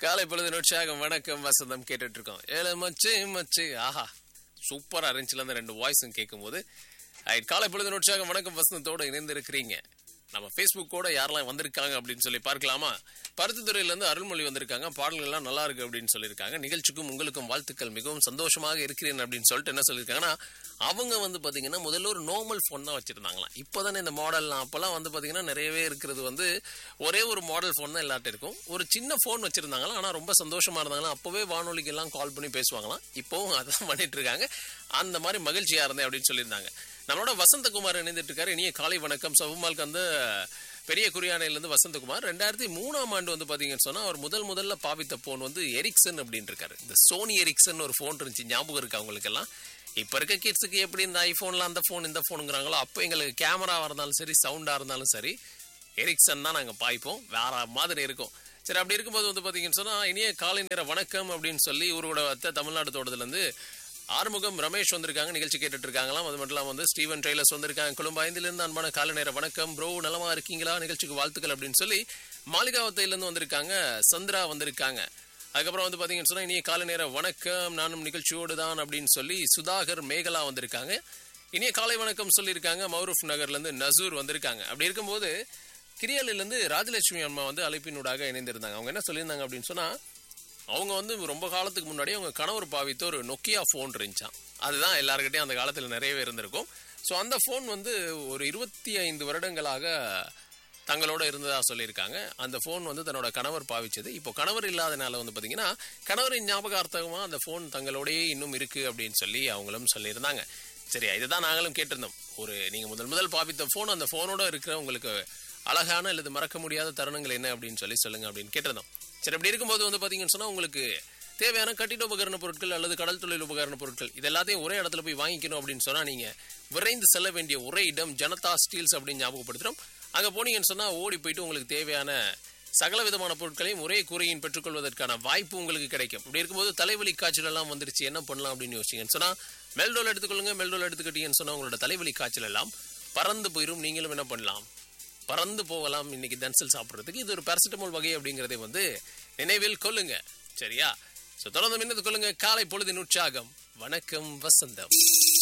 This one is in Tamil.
காலை பொழுது உற்சாகம் வணக்கம் வசந்தம் கேட்டுட்டு இருக்கோம் ஏழு மச்சு மச்சு ஆஹா சூப்பரா இருந்துச்சுல அந்த ரெண்டு வாய்ஸும் கேட்கும்போது Right, காலை பொழுது உற்சாகம் வணக்கம் வசந்தத்தோட இணைந்து இருக்கிறீங்க நம்ம ஃபேஸ்புக்கோட யாரெல்லாம் வந்திருக்காங்க அப்படின்னு சொல்லி பார்க்கலாமா பருத்தித்துறையில இருந்து அருள்மொழி வந்திருக்காங்க பாடல்கள் எல்லாம் நல்லா இருக்கு அப்படின்னு சொல்லியிருக்காங்க நிகழ்ச்சிக்கும் உங்களுக்கும் வாழ்த்துக்கள் மிகவும் சந்தோஷமாக இருக்கிறேன் அப்படின்னு சொல்லிட்டு என்ன சொல்லியிருக்காங்கன்னா அவங்க வந்து பாத்தீங்கன்னா முதல்ல ஒரு நார்மல் ஃபோன் தான் வச்சிருந்தாங்களாம் இப்போதானே இந்த மாடல்லாம் அப்பெல்லாம் வந்து பாத்தீங்கன்னா நிறையவே இருக்கிறது வந்து ஒரே ஒரு மாடல் ஃபோன் தான் எல்லார்ட்டும் இருக்கும் ஒரு சின்ன ஃபோன் வச்சிருந்தாங்களாம் ஆனா ரொம்ப சந்தோஷமா இருந்தாங்களாம் அப்பவே வானொலிக்கு எல்லாம் கால் பண்ணி பேசுவாங்களாம் இப்போவும் அதான் பண்ணிட்டு இருக்காங்க அந்த மாதிரி மகிழ்ச்சியா இருந்தேன் அப்படின்னு சொல்லியிருந்தாங்க நம்மளோட வசந்தகுமார் இணைந்துட்டு இருக்காரு இனிய காலை வணக்கம் சவுமாலுக்கு வந்து பெரிய குறியானையிலேருந்து வசந்தகுமார் ரெண்டாயிரத்தி மூணாம் ஆண்டு வந்து பாத்தீங்கன்னு சொன்னா அவர் முதல் முதல்ல பாவித்த போன் வந்து எரிக்சன் அப்படின்னு இருக்காரு இந்த சோனி எரிக்சன் ஒரு ஃபோன் இருந்துச்சு ஞாபகம் இருக்கு அவங்களுக்கு எல்லாம் இப்ப இருக்க கிட்ஸுக்கு எப்படி இந்த ஐபோன்ல அந்த ஃபோன் இந்த ஃபோனுங்கிறாங்களோ அப்போ எங்களுக்கு கேமராவா இருந்தாலும் சரி சவுண்டா இருந்தாலும் சரி எரிக்சன் தான் நாங்க பாய்ப்போம் வேற மாதிரி இருக்கும் சரி அப்படி இருக்கும்போது வந்து பாத்தீங்கன்னு சொன்னா இனிய காலை நேர வணக்கம் அப்படின்னு சொல்லி இவரோட வத்த தமிழ்நாடு தோட்டத்துல இருந்து ஆறுமுகம் ரமேஷ் வந்திருக்காங்க நிகழ்ச்சி கேட்டுட்டு இருக்காங்களாம் அது மட்டும் இல்லாம வந்து ஸ்டீவன் ட்ரெய்லர்ஸ் வந்திருக்காங்க கொழும்பு ஐந்துல இருந்து அன்பான காலை நேர வணக்கம் ப்ரோ நலமா இருக்கீங்களா நிகழ்ச்சிக்கு வாழ்த்துக்கள் அப்படின்னு சொல்லி மாளிகாவத்தையில இருந்து வந்திருக்காங்க சந்திரா வந்திருக்காங்க அதுக்கப்புறம் வந்து பாத்தீங்கன்னு சொன்னா இனிய காலை நேர வணக்கம் நானும் நிகழ்ச்சியோடு தான் அப்படின்னு சொல்லி சுதாகர் மேகலா வந்திருக்காங்க இனிய காலை வணக்கம் சொல்லியிருக்காங்க மௌரூஃப் நகர்ல இருந்து நசூர் வந்திருக்காங்க அப்படி இருக்கும்போது கிரியலில இருந்து ராஜலட்சுமி அம்மா வந்து அழைப்பினூடாக இணைந்திருந்தாங்க அவங்க என்ன சொல்லியிருந்தாங்க அப்படின்னு சொன்னா அவங்க வந்து ரொம்ப காலத்துக்கு முன்னாடி அவங்க கணவர் பாவித்த ஒரு நொக்கியா ஃபோன் இருந்துச்சான் அதுதான் எல்லாருக்கிட்டையும் அந்த காலத்தில் நிறையவே இருந்திருக்கும் ஸோ அந்த ஃபோன் வந்து ஒரு இருபத்தி ஐந்து வருடங்களாக தங்களோட இருந்ததா சொல்லியிருக்காங்க அந்த ஃபோன் வந்து தன்னோட கணவர் பாவிச்சது இப்போ கணவர் இல்லாதனால வந்து பார்த்தீங்கன்னா கணவரின் ஞாபகார்த்தமாக அந்த ஃபோன் தங்களோடயே இன்னும் இருக்கு அப்படின்னு சொல்லி அவங்களும் சொல்லியிருந்தாங்க சரி இதுதான் நாங்களும் கேட்டிருந்தோம் ஒரு நீங்கள் முதல் முதல் பாவித்த ஃபோன் அந்த ஃபோனோட இருக்கிற உங்களுக்கு அழகான அல்லது மறக்க முடியாத தருணங்கள் என்ன அப்படின்னு சொல்லி சொல்லுங்க அப்படின்னு கேட்டிருந்தோம் சரி அப்படி இருக்கும்போது வந்து பார்த்தீங்கன்னு சொன்னால் உங்களுக்கு தேவையான கட்டிட உபகரண பொருட்கள் அல்லது கடல் தொழில் உபகரண பொருட்கள் இது எல்லாத்தையும் ஒரே இடத்துல போய் வாங்கிக்கணும் அப்படின்னு சொன்னால் நீங்கள் விரைந்து செல்ல வேண்டிய ஒரே இடம் ஜனதா ஸ்டீல்ஸ் அப்படின்னு ஞாபகப்படுத்துகிறோம் அங்கே போனீங்கன்னு சொன்னால் ஓடி போயிட்டு உங்களுக்கு தேவையான சகல விதமான பொருட்களையும் ஒரே கூரையின் பெற்றுக்கொள்வதற்கான வாய்ப்பு உங்களுக்கு கிடைக்கும் இப்படி இருக்கும்போது தலைவலி காய்ச்சல் எல்லாம் வந்துருச்சு என்ன பண்ணலாம் அப்படின்னு யோசிச்சிங்கன்னு சொன்னால் மெல்டோல் எடுத்துக்கொள்ளுங்க மெல்டோல் எடுத்துக்கிட்டீங்கன்னு சொன்னால் உங்களோட தலைவலி காய்ச்சல் எல்லாம் பறந்து போயிடும் நீங்களும் என்ன பண்ணலாம் பறந்து போகலாம் இன்னைக்கு தன்சல் சாப்பிட்றதுக்கு இது ஒரு பேரசிட்டமால் வகை அப்படிங்கிறதை வந்து நினைவில் கொள்ளுங்க சரியா ஸோ தொடர்ந்து மின்னது கொள்ளுங்க காலை பொழுதின் உற்சாகம் வணக்கம் வசந்தம்